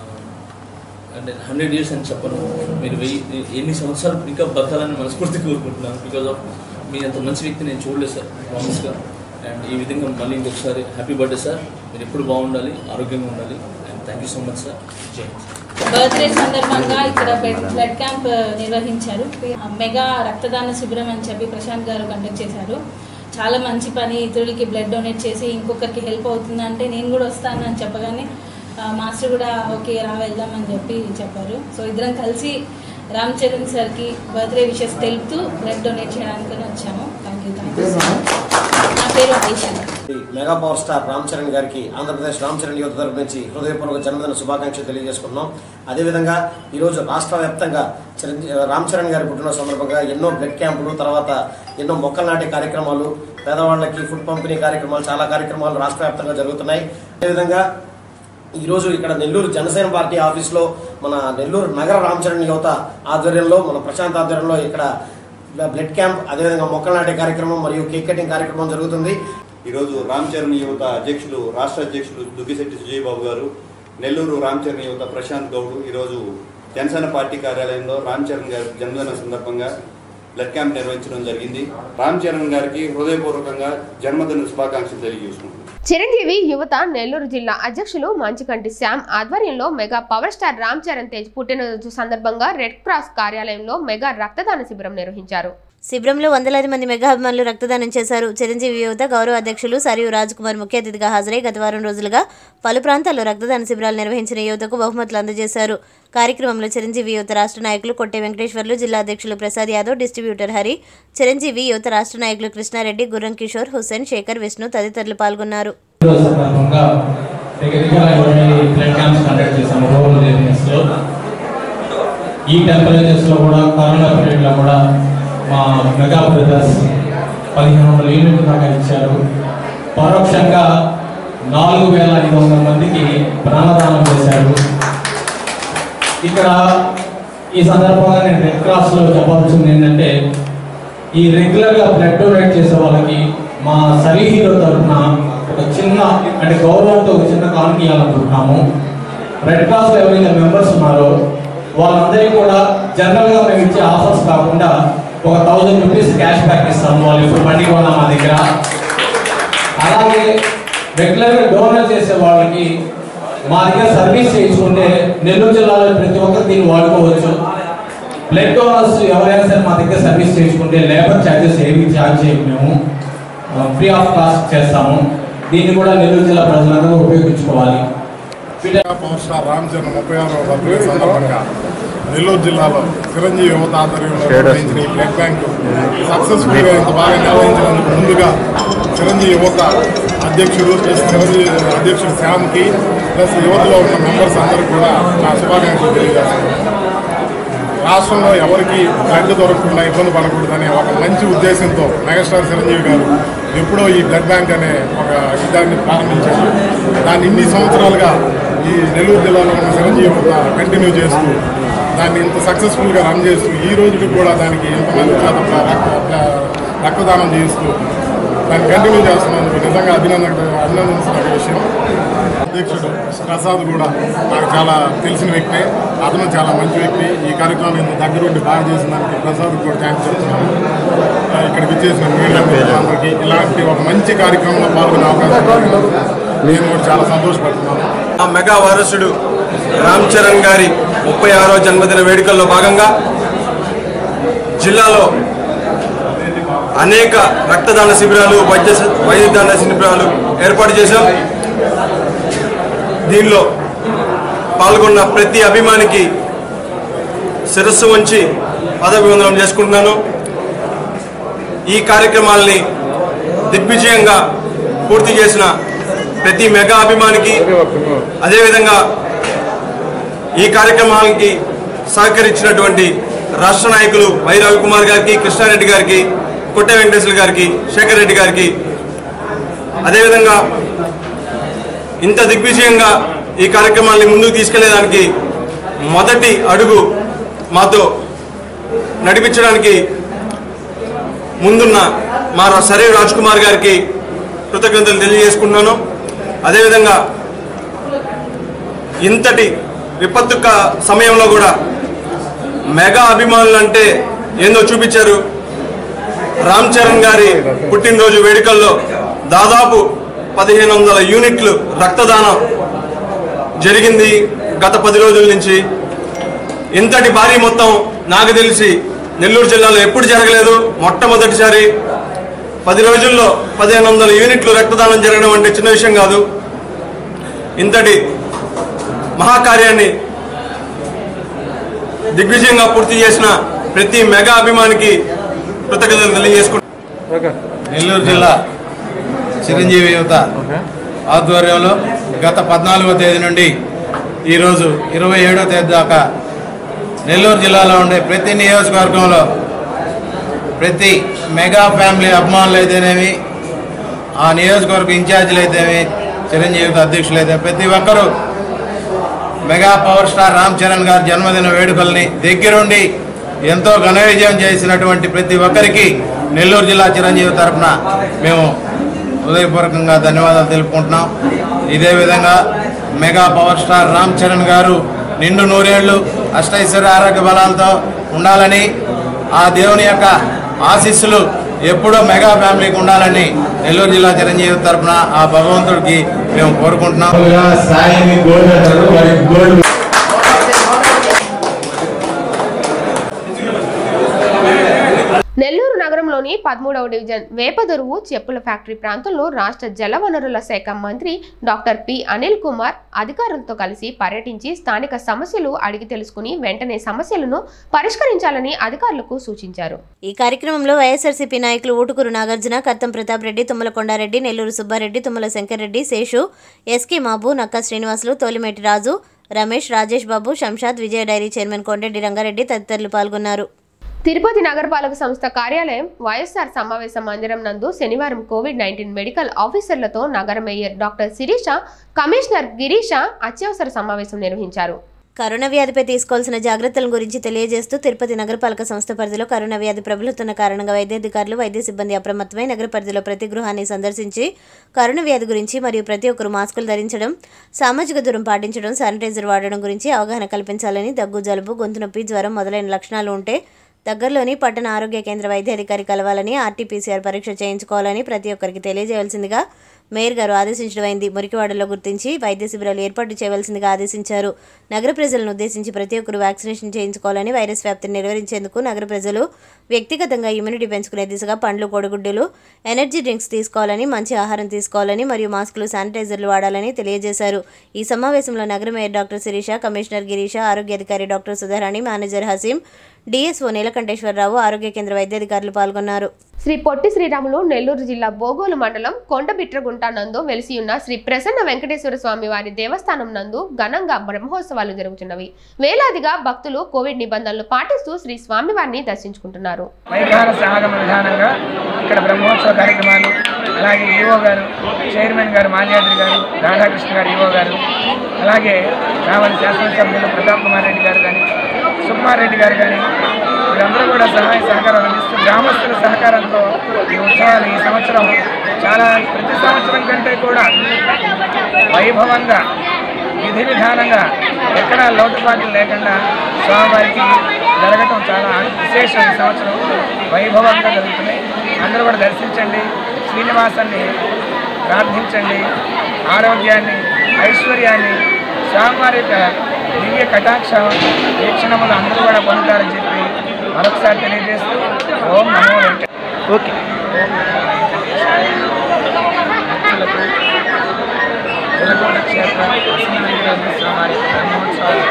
అంటే హండ్రెడ్ ఇయర్స్ అని చెప్పను మీరు వెయ్యి ఎన్ని సంవత్సరాలు ఇంకా బతకాలని మనస్ఫూర్తి కోరుకుంటున్నాను బికాజ్ ఆఫ్ మీ అంత మంచి వ్యక్తి నేను చూడలేదు సార్ ప్రామిస్గా అండ్ ఈ విధంగా మళ్ళీ ఇంకొకసారి హ్యాపీ బర్త్డే సార్ మీరు ఎప్పుడు బాగుండాలి ఆరోగ్యంగా ఉండాలి and thank you so much sir Jai Hind. Birthday సందర్భంగా ఇక్కడ బ్లడ్ బ్లడ్ క్యాంప్ నిర్వహించారు మెగా రక్తదాన శిబిరం అని చెప్పి ప్రశాంత్ గారు కండక్ట్ చేశారు చాలా మంచి పని ఇతరులకి బ్లడ్ డొనేట్ చేసి ఇంకొకరికి హెల్ప్ అవుతుందంటే నేను కూడా వస్తాను అని చెప్పగానే ఆ, మాస్టర్ కూడా ఓకే రా వెళ్దామని చెప్పి చెప్పారు సో ఇద్దరం కలిసి రామ్ చరణ్ సార్కి బర్త్డే విషెస్ తెలుపుతూ బ్లడ్ డొనేట్ చేయడానికి వచ్చాము థ్యాంక్ యూ థ్యాంక్ యూ నా పేరు ఐషా ఈ mega power star Ram Charan గారికి ఆంధ్రప్రదేశ్ రామ్ చరణ్ యువత తరపు నుంచి హృదయపూర్వక జన్మదిన శుభాకాంక్షలు తెలియజేసుకుంటున్నాం అదేవిధంగా ఈరోజు రాష్ట్ర వ్యాప్తంగా చిరంజీ రామ్ చరణ్ గారి పుట్టిన సందర్భంగా ఎన్నో బ్లడ్ క్యాంపులు తర్వాత ఎన్నో మొక్కలు నాటే కార్యక్రమాలు పేదవాళ్ళకి ఫుడ్ పంపిణీ కార్యక్రమాలు చాలా కార్యక్రమాలు రాష్ట్ర వ్యాప్తంగా జరుగుతున్నాయి అదేవిధంగా ఈరోజు ఇక్కడ నెల్లూరు జనసేన పార్టీ ఆఫీస్లో మన నెల్లూరు నగర రామ్ చరణ్ యువత ఆధ్వర్యంలో మన ప్రశాంత్ ఆధ్వర్యంలో ఇక్కడ బ్లడ్ క్యాంప్ అదేవిధంగా మొక్కలు నాటే కార్యక్రమం మరియు కేక్ కటింగ్ కార్యక్రమం జరుగుతుంది ఈరోజు రామ్ చరణ్ యువత అధ్యక్షులు రాష్ట్ర అధ్యక్షులు దుగ్గిశెట్టి సుజయ్ బాబు గారు నెల్లూరు రామ్ చరణ్ యువత ప్రశాంత్ గౌడ్ ఈరోజు జనసేన పార్టీ కార్యాలయంలో రామ్ చరణ్ గారి జన్మదిన సందర్భంగా బ్లడ్ క్యాంప్ నిర్వహించడం జరిగింది రామ్ చరణ్ గారికి హృదయపూర్వకంగా జన్మదిన శుభాకాంక్షలు తెలియజేసుకుంటున్నాను చిరంజీవి యువత నెల్లూరు జిల్లా అధ్యక్షులు మంచికంటి శ్యామ్ ఆధ్వర్యంలో mega power star Ram Charan Tej పుట్టినరోజు సందర్భంగా రెడ్ క్రాస్ కార్యాలయంలో మెగా రక్తదాన శిబిరం నిర్వహించారు శిబిరంలో వందలాది మంది మెగా అభిమానులు రక్తదానం చేశారు చిరంజీవి యువత గౌరవ అధ్యక్షులు సరియు రాజ్ కుమార్ ముఖ్య అతిథిగా హాజరై గత వారం రోజులుగా పలు ప్రాంతాల్లో రక్తదాన శిబిరాలు నిర్వహించిన యువతకు బహుమతులు అందజేశారు కార్యక్రమంలో చిరంజీవి యువత రాష్ట్ర నాయకులు కొట్టే వెంకటేశ్వర్లు జిల్లా అధ్యక్షులు ప్రసాద్ యాదవ్ డిస్ట్రిబ్యూటర్ హరి చిరంజీవి యువత రాష్ట్ర నాయకులు కృష్ణారెడ్డి గుర్రం కిషోర్ హుస్సేన్ శేఖర్ విష్ణు తదితరులు పాల్గొన్నారు ఈరోజు సందర్భంగా దగ్గర దగ్గర ఇరవై బ్లడ్ క్యాంప్స్ కండక్ట్ చేశాము రూరల్ ఏరియాస్లో ఈ టెంపరేచర్స్లో కూడా కరోనా పీరియడ్లో కూడా మా మెగా బ్రదర్స్ పదిహేను వందల యూనిట్లు దాకా ఇచ్చారు పరోక్షంగా నాలుగు వేల ఐదు వందల మందికి ప్రాణదానం చేశారు ఇక్కడ ఈ సందర్భంగా నేను రెడ్ క్రాస్లో చెప్పాల్సింది ఏంటంటే ఈ రెగ్యులర్గా బ్లడ్ డొనేట్ చేసే వాళ్ళకి మా సరి హీరో తరఫున ఒక చిన్న అంటే గౌరవంతో ఒక చిన్న కానుక ఇవ్వాలనుకుంటున్నాము రెడ్ క్రాస్లో ఎవరైతే మెంబర్స్ ఉన్నారో వాళ్ళందరికీ కూడా జనరల్గా మేము ఇచ్చే ఆఫర్స్ కాకుండా ఒక థౌజండ్ రూపీస్ క్యాష్ బ్యాక్ ఇస్తాము వాళ్ళు ఇప్పుడు బండి కొన్నా మా దగ్గర అలాగే రెగ్యులర్గా డోనర్ చేసే వాళ్ళకి మా దగ్గర సర్వీస్ చేయించుకుంటే నెల్లూరు జిల్లాలో ప్రతి ఒక్కరు దీన్ని వాడుకోవచ్చు బ్లడ్ డోనర్స్ ఎవరైనా సరే మా దగ్గర సర్వీస్ చేసుకుంటే లేబర్ ఛార్జెస్ ఏవి ఛార్జ్ చేయము మేము ఫ్రీ ఆఫ్ కాస్ట్ చేస్తాము దీన్ని కూడా నెల్లూరు జిల్లా ప్రజలందరూ ఉపయోగించుకోవాలి పవర్ స్టార్ రామ్ చరణ్ ముప్పై ఆరవ బర్త్డే సందర్భంగా నెల్లూరు జిల్లాలో చిరంజీవి యువత ఆధ్వర్యంలో నిర్వహించిన ఈ బ్లడ్ బ్యాంక్ సక్సెస్ఫుల్ గా ఇంత బాగా నిర్వహించినందుకు ముందుగా చిరంజీవి యువత అధ్యక్షుడు ప్లస్ చిరంజీవి అధ్యక్షుడు శ్యామ్కి ప్లస్ యువతలో ఉన్న మెంబర్స్ అందరికీ కూడా నా శుభాకాంక్షలు తెలియజేస్తున్నాను రాష్ట్రంలో ఎవరికి బ్లడ్ దొరకకుండా ఇబ్బంది పడకూడదనే ఒక మంచి ఉద్దేశంతో మెగాస్టార్ చిరంజీవి గారు ఎప్పుడో ఈ బ్లడ్ బ్యాంక్ అనే ఒక దాన్ని ప్రారంభించారు దాన్ని ఇన్ని సంవత్సరాలుగా ఈ నెల్లూరు జిల్లాలో ఉన్న చిరంజీవి యువత కంటిన్యూ చేస్తూ దాన్ని ఇంత సక్సెస్ఫుల్గా రన్ చేస్తూ ఈ రోజుకి కూడా దానికి ఇంతమంది చేత ప్ర- రక్త రక్తదానం చేస్తూ దాన్ని కంటిన్యూ చేస్తున్నందుకు నిజంగా అభినందన అభినందించిన విషయం అధ్యక్షుడు ప్రసాద్ కూడా నాకు చాలా తెలిసిన వ్యక్తి అతను చాలా మంచి వ్యక్తి ఈ కార్యక్రమం ఇంత దగ్గరుండి బాగా చేసిన దానికి ప్రసాద్ కూడా థ్యాంక్స్ చెప్తున్నాను ఆ, ఇక్కడికి వచ్చేసిన మీడియా మిత్రులందరికీ ఇలాంటి ఒక మంచి కార్యక్రమంలో పాల్గొనే అవకాశం కలిగినందుకు నేను కూడా చాలా సంతోషపడుతున్నాను ఆ మెగా వారసుడు రామ్ చరణ్ గారి ముప్పై ఆరో జన్మదిన వేడుకల్లో భాగంగా జిల్లాలో అనేక రక్తదాన శిబిరాలు వైద్య వైద్యదాన శిబిరాలు ఏర్పాటు చేశాం దీనిలో పాల్గొన్న ప్రతి అభిమానికి శిరస్సు వంచి పదవివందనం చేసుకుంటున్నాను ఈ కార్యక్రమాల్ని దిగ్విజయంగా పూర్తి చేసిన ప్రతి మెగా అభిమానికి అదేవిధంగా ఈ కార్యక్రమానికి సహకరించినటువంటి రాష్ట్ర నాయకులు వై రవికుమార్ గారికి కృష్ణారెడ్డి గారికి కొట్టే వెంకటేశ్వర గారికి శేఖర్ రెడ్డి గారికి అదేవిధంగా ఇంత దిగ్విజయంగా ఈ కార్యక్రమాన్ని ముందుకు తీసుకెళ్లేదానికి మొదటి అడుగు మాతో నడిపించడానికి ముందున్న మా సరే రాజ్ కుమార్ గారికి కృతజ్ఞతలు తెలియజేసుకుంటున్నాను అదేవిధంగా ఇంతటి విపత్తు క- సమయంలో కూడా మెగా అభిమానులు అంటే ఏందో చూపించారు రామ్ చరణ్ గారి పుట్టినరోజు వేడుకల్లో దాదాపు పదిహేను వందల యూనిట్లు రక్తదానం జరిగింది గత పది రోజుల నుంచి ఇంతటి భారీ మొత్తం నాకు తెలిసి నెల్లూరు జిల్లాలో ఎప్పుడు జరగలేదు మొట్టమొదటిసారి పది రోజుల్లో పదిహేను వందల యూనిట్లు రక్తదానం జరగడం అంటే చిన్న విషయం కాదు ఇంతటి మహాకార్యాన్ని దిగ్విజయంగా పూర్తి చేసిన ప్రతి మెగా అభిమానికి కృతజ్ఞతలు తెలియజేసుకుంటున్నాను నెల్లూరు జిల్లా చిరంజీవి యువత ఆధ్వర్యంలో గత పద్నాలుగో తేదీ నుండి ఈరోజు ఇరవై ఏడో తేదీ దాకా నెల్లూరు జిల్లాలో ఉండే ప్రతి నియోజకవర్గంలో ప్రతి మెగా ఫ్యామిలీ అభిమానులు అయితేనేమి ఆ నియోజకవర్గ ఇన్ఛార్జీలు అయితేనేమి చిరంజీవి యువత అధ్యక్షులు అయితే ప్రతి ఒక్కరూ mega power star Ram Charan గారి జన్మదిన వేడుకల్ని దగ్గరుండి ఎంతో ఘన విజయం చేసినటువంటి ప్రతి ఒక్కరికి నెల్లూరు జిల్లా చిరంజీవి తరఫున మేము హృదయపూర్వకంగా ధన్యవాదాలు తెలుపుకుంటున్నాం ఇదే విధంగా mega power star Ram Charan గారు నిండు నూరేళ్లు అష్టైశ్వర్య ఆరోగ్య బలాలతో ఉండాలని ఆ దేవుని యొక్క ఆశీస్సులు ఎప్పుడూ మెగా ఫ్యామిలీకి ఉండాలని నెల్లూరు జిల్లా చిరంజీవి తరపున ఆ భగవంతుడికి మేము కోరుకుంటున్నాం సాయిని గోల్డ్ అంటారు వారి గోల్డ్ నెల్లూరు నగరంలోని పదమూడవ డివిజన్ వేపదొరువు చెప్పుల ఫ్యాక్టరీ ప్రాంతంలో రాష్ట్ర జలవనరుల శాఖ మంత్రి డాక్టర్ పి అనిల్ కుమార్ అధికారులతో కలిసి పర్యటించి స్థానిక సమస్యలు అడిగి తెలుసుకుని వెంటనే సమస్యలను పరిష్కరించాలని అధికారులకు సూచించారు ఈ కార్యక్రమంలో వైఎస్ఆర్సీపీ నాయకులు Utukuru Nagarjuna Kattam Pratap Reddy Tummala Kondareddy Nellore Subbareddy Tummala Shankarreddy Seshu SK Mabu Nakka Srinivasulu Tolimeti Raju Ramesh Rajesh Babu Shamshad Vijaya dairy chairman Kondeddy Rangareddy తదితరులు పాల్గొన్నారు తిరుపతి నగరపాలక సంస్థ కార్యాలయం వైఎస్ఆర్ సమావేశ మందిరం నందు శనివారం కోవిడ్ నైన్టీన్ మెడికల్ ఆఫీసర్లతో నగర mayor doctor Sirisha commissioner Girisha అత్యవసర సమావేశం నిర్వహించారు కరోనా వ్యాధిపై తీసుకోవాల్సిన జాగ్రత్తల గురించి తెలియజేస్తూ తిరుపతి నగరపాలక సంస్థ పరిధిలో కరోనా వ్యాధి ప్రబలుతున్న కారణంగా వైద్యాధికారులు వైద్య సిబ్బంది అప్రమత్తమై నగర పరిధిలో ప్రతి గృహాన్ని సందర్శించి కరోనా వ్యాధి గురించి మరియు ప్రతి ఒక్కరు మాస్కులు ధరించడం సామాజిక దూరం పాటించడం శానిటైజర్ వాడడం గురించి అవగాహన కల్పించాలని దగ్గు జలుబు గొంతు నొప్పి జ్వరం మొదలైన లక్షణాలు ఉంటే దగ్గరలోని పట్టణ ఆరోగ్య కేంద్ర వైద్యాధికారి కలవాలని ఆర్టీపీసీఆర్ పరీక్ష చేయించుకోవాలని ప్రతి ఒక్కరికి తెలియజేయవలసిందిగా మేయర్ గారు ఆదేశించడమైంది మురికివాడలో గుర్తించి వైద్య శిబిరాలు ఏర్పాటు చేయవలసిందిగా ఆదేశించారు నగర ప్రజలను ఉద్దేశించి ప్రతి ఒక్కరు వ్యాక్సినేషన్ చేయించుకోవాలని వైరస్ వ్యాప్తిని నివారించేందుకు నగర ప్రజలు వ్యక్తిగతంగా ఇమ్యూనిటీ పెంచుకునే దిశగా పండ్లు కోడిగుడ్డులు ఎనర్జీ డ్రింక్స్ తీసుకోవాలని మంచి ఆహారం తీసుకోవాలని మరియు మాస్కులు శానిటైజర్లు వాడాలని తెలియజేశారు ఈ సమావేశంలో నగర mayor doctor Sirisha commissioner Girisha ఆరోగ్య అధికారి doctor Sudharani manager Hasim DSO Neelakanteswararao ఆరోగ్య కేంద్ర వైద్యాధికారులు పాల్గొన్నారు శ్రీ పొట్టి శ్రీరాములు నెల్లూరు జిల్లా బోగోలు మండలం కొండబిట్రగుంట నందు వెలిసి ఉన్న శ్రీ ప్రసన్న వెంకటేశ్వర స్వామి వారి దేవస్థానం నందు ఘనంగా బ్రహ్మోత్సవాలు జరుగుతున్నవి వేలాదిగా భక్తులు కోవిడ్ నిబంధనలు పాటిస్తూ శ్రీ స్వామివారిని దర్శించుకుంటున్నారు వైఖాన సమాగమ విధానంగా ఇక్కడ బ్రహ్మోత్సవ కార్యక్రమాలు అలాగే ఈవో గారు చైర్మన్ గారు మాల్యాద్రి గారు రాధాకృష్ణ గారు ఈవో గారు అలాగే కావలి శాసనసభ్యులు ప్రతాప్ కుమార్ రెడ్డి గారు కానీ సుకుమార్ గారు కానీ వీరందరూ కూడా సహాయ సహకారం అందిస్తూ గ్రామస్తుల సహకారంతో ఈ ఉత్సవాలు ఈ సంవత్సరం చాలా ప్రతి సంవత్సరం కంటే కూడా వైభవంగా విధి విధానంగా ఎక్కడా లోటుపాట్లు లేకుండా స్వామివారికి జరగటం చాలా విశేషం ఈ సంవత్సరం వైభవంగా జరుగుతున్నాయి అందరూ కూడా దర్శించండి శ్రీనివాసాన్ని ప్రార్థించండి ఆరోగ్యాన్ని ఐశ్వర్యాన్ని స్వామివారి యొక్క దివ్య కటాక్ష వీక్షణములు అందరూ కూడా పొందుతారని చెప్పి మరొకసారి తెలియజేస్తూ ఓం నమో వెంకట ఓకే వెలగొండ క్షేత్ర ప్రసన్న స్వామి బ్రహ్మోత్సవాలు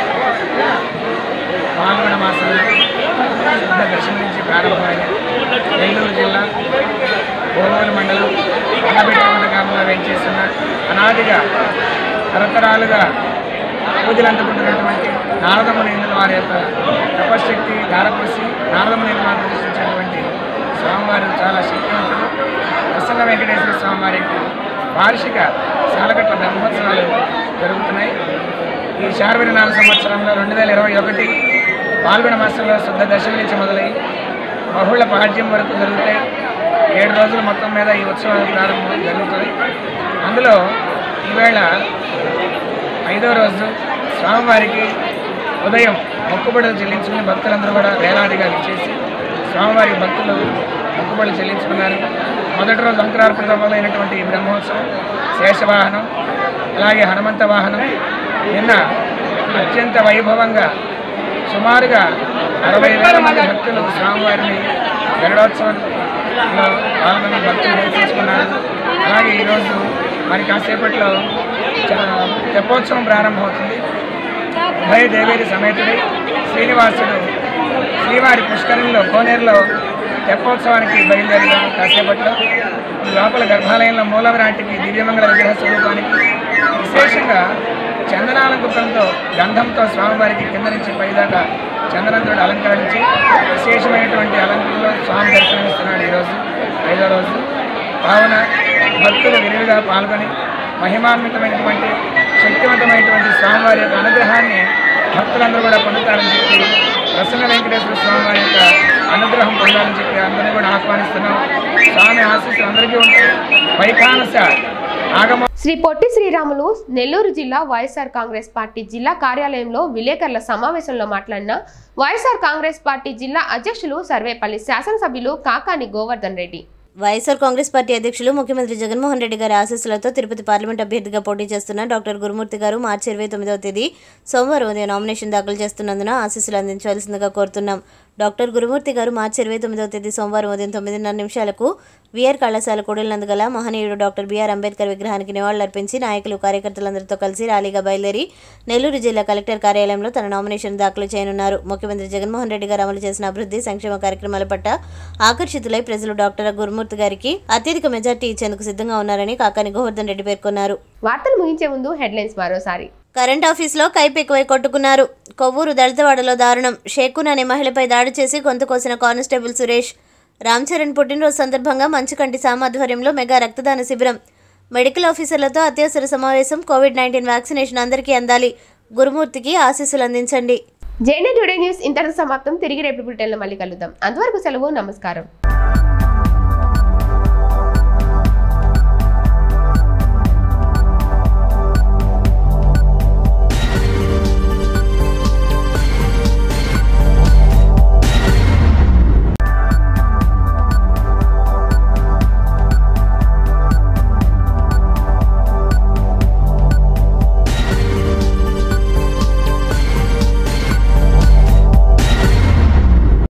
పాల్గొన మాసంలో శుద్ధ దశమి నుంచి ప్రారంభమైన నెల్లూరు జిల్లా కోవూరు మండలం అన్నబెట్టకొండ గ్రామంలో వేంచేస్తున్న అనాదిగా తరతరాలుగా పూజలు అందుకుంటున్నటువంటి నారదమునేంద్రుల వారి యొక్క తపశక్తి ధారపోసి నారదమునేంద్రుల వారు ప్రదర్శించినటువంటి స్వామివారు చాలా శక్తివంతులు ప్రసన్న వెంకటేశ్వర స్వామివారి యొక్క వార్షిక సాలగట్ల బ్రహ్మోత్సవాలు జరుగుతున్నాయి ఈ శార్వరి నాలుగు సంవత్సరంలో రెండు వేల ఇరవై ఒకటి పాల్గొన మాసంలో శుద్ధ దశమి నుంచి మొదలై బహుళ పాడ్యం వరకు జరుగుతాయి ఏడు రోజులు మొత్తం మీద ఈ ఉత్సవాలు ప్రారంభం జరుగుతుంది అందులో ఈవేళ ఐదో రోజు స్వామివారికి ఉదయం మొక్కుబడులు చెల్లించుకుని భక్తులందరూ కూడా వేలాదిగా విచ్చేసి స్వామివారి భక్తులు మొక్కుబడులు చెల్లించుకున్నారు మొదటి రోజు అంకురార్పణ మొదలైనటువంటి ఈ బ్రహ్మోత్సవం శేషవాహనం అలాగే హనుమంత వాహనం నిన్న అత్యంత వైభవంగా సుమారుగా అరవై వేల మంది భక్తులు స్వామివారిని గరుడోత్సవంలో పాల్గొని భక్తులు దర్శించుకున్నారు అలాగే ఈరోజు మరి కాసేపట్లో చ- తెప్పోత్సవం ప్రారంభమవుతుంది ఉభయ దేవేరి సమేతుడి శ్రీనివాసుడు శ్రీవారి పుష్కరంలో కోనేరులో తెప్పోత్సవానికి బయలుదేరారు కాసేపట్లో ఈ లోపల గర్భాలయంలో మూలవిరాటికి దివ్యమంగళ విగ్రహ స్వరూపానికి విశేషంగా చందనాలంకృతంతో గంధంతో స్వామివారికి కింద నుంచి పైదాకా చందనంతో అలంకరించి విశేషమైనటువంటి అలంకరణలో స్వామి దర్శనమిస్తున్నాడు ఈరోజు ఐదో రోజు కావున భక్తులు విరివిగా పాల్గొని మహిమాన్వితమైనటువంటి శక్తివంతమైనటువంటి స్వామివారి యొక్క అనుగ్రహాన్ని భక్తులందరూ కూడా పొందుతారని చెప్పి ప్రసన్న వెంకటేశ్వర స్వామి వారి యొక్క అనుగ్రహం పొందాలని చెప్పి అందరినీ కూడా ఆహ్వానిస్తున్నాం స్వామి ఆశీస్సులు అందరికీ ఉంటాయి వైఖానస ఆగమ శ్రీ పొట్టి శ్రీరాములు నెల్లూరు జిల్లా వైఎస్ఆర్ కాంగ్రెస్ పార్టీ జిల్లా కార్యాలయంలో విలేకరుల సమావేశంలో మాట్లాడిన వైఎస్ఆర్ కాంగ్రెస్ పార్టీ జిల్లా అధ్యక్షులు సర్వేపల్లి శాసనసభ్యులు Kakani Govardhan Reddy YSR Congress party అధ్యక్షులు ముఖ్యమంత్రి జగన్మోహన్ రెడ్డి గారి ఆశీస్సులతో తిరుపతి పార్లమెంట్ అభ్యర్థిగా పోటీ చేస్తున్న డాక్టర్ గురుమూర్తి గారు మార్చి ఇరవై తొమ్మిదవ తేదీ సోమవారం ఉదయం నామినేషన్ దాఖలు చేస్తున్నందున ఆశీస్సులు అందించవలసిందిగా కోరుతున్నాం డాక్టర్ గురుమూర్తి గారు మార్చి ఇరవై తొమ్మిదవ తేదీ సోమవారం ఉదయం తొమ్మిదిన్నర నిమిషాలకు విఆర్ కళాశాల కూడలినందుగల మహనీయుడు డాక్టర్ బిఆర్ అంబేద్కర్ విగ్రహానికి నివాళులర్పించి నాయకులు కార్యకర్తలందరితో కలిసి ర్యాలీగా బయలుదేరి నెల్లూరు జిల్లా కలెక్టర్ కార్యాలయంలో తన నామినేషన్ దాఖలు చేయనున్నారు ముఖ్యమంత్రి జగన్మోహన్ రెడ్డి గారు అమలు చేసిన అభివృద్ధి సంక్షేమ కార్యక్రమాల పట్ల ఆకర్షితులై ప్రజలు డాక్టర్ గురుమూర్తి గారికి అత్యధిక మెజార్టీ ఇచ్చేందుకు సిద్ధంగా ఉన్నారని కాకాని గోవర్ధన్ రెడ్డి పేర్కొన్నారు వార్తలు ముగించే ముందు హెడ్లైన్స్ మరోసారి కరెంట్ ఆఫీస్లో కైపు ఎక్కువై కొట్టుకున్నారు కొవ్వూరు దళితవాడలో దారుణం షేకున్ అనే మహిళపై దాడి చేసి గొంతు కోసిన కానిస్టేబుల్ సురేష్ రామ్ చరణ్ పుట్టినరోజు సందర్భంగా మంచుకంటి సామాధ్వర్యంలో మెగా రక్తదాన శిబిరం మెడికల్ ఆఫీసర్లతో అత్యవసర సమావేశం కోవిడ్ నైన్టీన్ వ్యాక్సినేషన్ అందరికీ అందాలి గురుమూర్తికి ఆశీస్సులు అందించండి జేఎన్ఏ టుడే న్యూస్ ఇంతటితో సమాప్తం తిరిగి రేపు బులెటిన్లో మళ్ళీ కలుద్దాం అంతవరకు సెలవు నమస్కారం